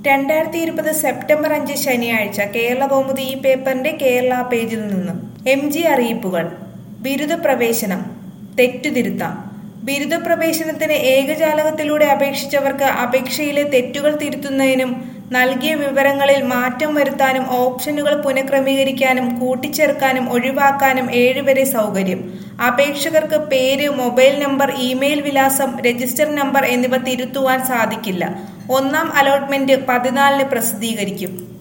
രണ്ടായിരത്തി ഇരുപത് സെപ്റ്റംബർ അഞ്ച് ശനിയാഴ്ച കേരള കൗമുദി ഈ പേപ്പറിന്റെ കേരള പേജിൽ നിന്ന് എം ജി അറിയിപ്പുകൾ ബിരുദ പ്രവേശനം തെറ്റുതിരുത്താം ബിരുദ പ്രവേശനത്തിന് ഏകജാലകത്തിലൂടെ അപേക്ഷിച്ചവർക്ക് അപേക്ഷയിലെ തെറ്റുകൾ തിരുത്തുന്നതിനും നൽകിയ വിവരങ്ങളിൽ മാറ്റം വരുത്താനും ഓപ്ഷനുകൾ പുനഃക്രമീകരിക്കാനും കൂട്ടിച്ചേർക്കാനും ഒഴിവാക്കാനും ഏഴുവരെ സൗകര്യം അപേക്ഷകർക്ക് പേര് മൊബൈൽ നമ്പർ ഇമെയിൽ വിലാസം രജിസ്റ്റർ നമ്പർ എന്നിവ തിരുത്തുവാൻ സാധിക്കില്ല ഒന്നാം അലോട്ട്മെന്റ് പതിനാലിന് പ്രസിദ്ധീകരിക്കും